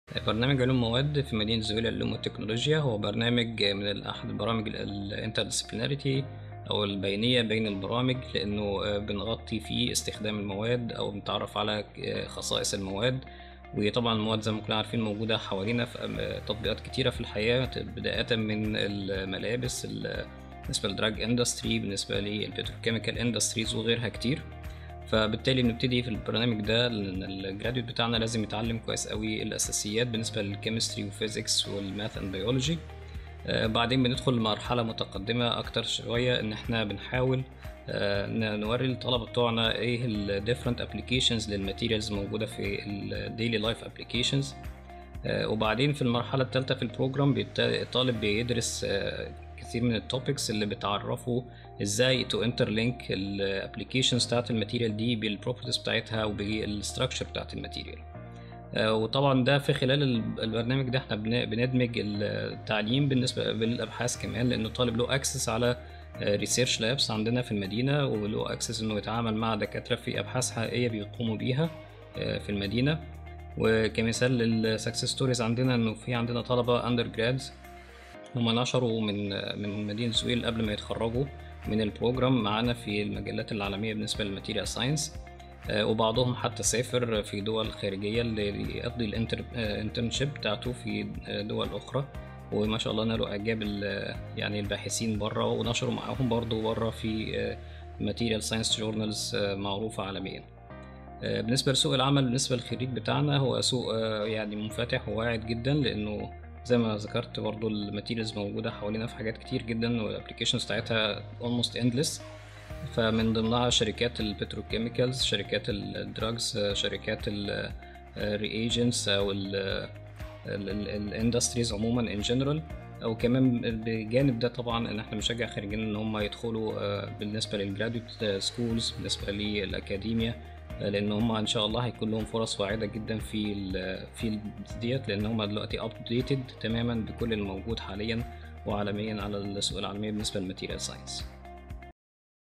برنامج علوم مواد في مدينة زويل للعلوم والتكنولوجيا هو برنامج من أحد البرامج الانتردisciplinarity أو البينية بين البرامج لأنه بنغطي فيه استخدام المواد أو بنتعرف على خصائص المواد وطبعا المواد زي ما كلنا عارفين موجودة حوالينا في تطبيقات كتيرة في الحياة بداية من الملابس بالنسبة للدراج اندستري بالنسبة للبتروكيميكال اندستريز وغيرها كتير فبالتالي بنبتدي في البرنامج ده الجراديوت بتاعنا لازم يتعلم كويس قوي الاساسيات بالنسبه للكيمستري وفيزيكس والماث اند بيولوجي آه بعدين بندخل لمرحله متقدمه اكتر شويه ان احنا بنحاول آه نوري الطلبه بتوعنا ايه الديفرنت ابلكيشنز للماتيريالز موجوده في الديلي لايف ابلكيشنز وبعدين في المرحله الثالثه في البروجرام الطالب بيدرس آه كتير من التوبكس اللي بتعرفوا ازاي تو انترلينك الابلكيشنز بتاعت الماتيريال دي بالبروبرتيز بتاعتها وبالستراكشر بتاعت الماتيريال وطبعا ده في خلال البرنامج ده احنا بندمج التعليم بالنسبه بالابحاث كمان لانه الطالب له اكسس على ريسيرش لابس عندنا في المدينه وله اكسس انه يتعامل مع دكاتره في ابحاث حقيقيه بيقوموا بيها في المدينه وكمثال للسكسس ستوريز عندنا انه في عندنا طلبه اندر جرادز هم نشروا من من مدينة زويل قبل ما يتخرجوا من البروجرام معانا في المجلات العالمية بالنسبة للماتيريال ساينس وبعضهم حتى سافر في دول خارجية اللي يقضي الانترنشيب بتاعته في دول أخرى وما شاء الله نالوا إعجاب يعني الباحثين بره ونشروا معاهم برضو بره في ماتيريال ساينس جورنالز معروفة عالميا بالنسبة لسوق العمل بالنسبة للخريج بتاعنا هو سوق يعني منفتح وواعد جدا لأنه زي ما ذكرت برضو الماتيريالز موجودة حوالينا في حاجات كتير جدا والابلكيشنز بتاعتها almost endless فمن ضمنها شركات البتروكيميكالز شركات الدراجز شركات الرياجنتس او الاندستريز عموما ان جنرال او كمان بجانب ده طبعا ان احنا بنشجع خريجين ان هم يدخلوا بالنسبه للجراديوت سكولز بالنسبه للاكاديميا لان هم ان شاء الله هيكون لهم فرص واعده جدا في الفيلد ديت لان هم دلوقتي ابديتد تماما بكل الموجود حاليا وعالميا على السوق العالميه بالنسبه للماتيريال ساينس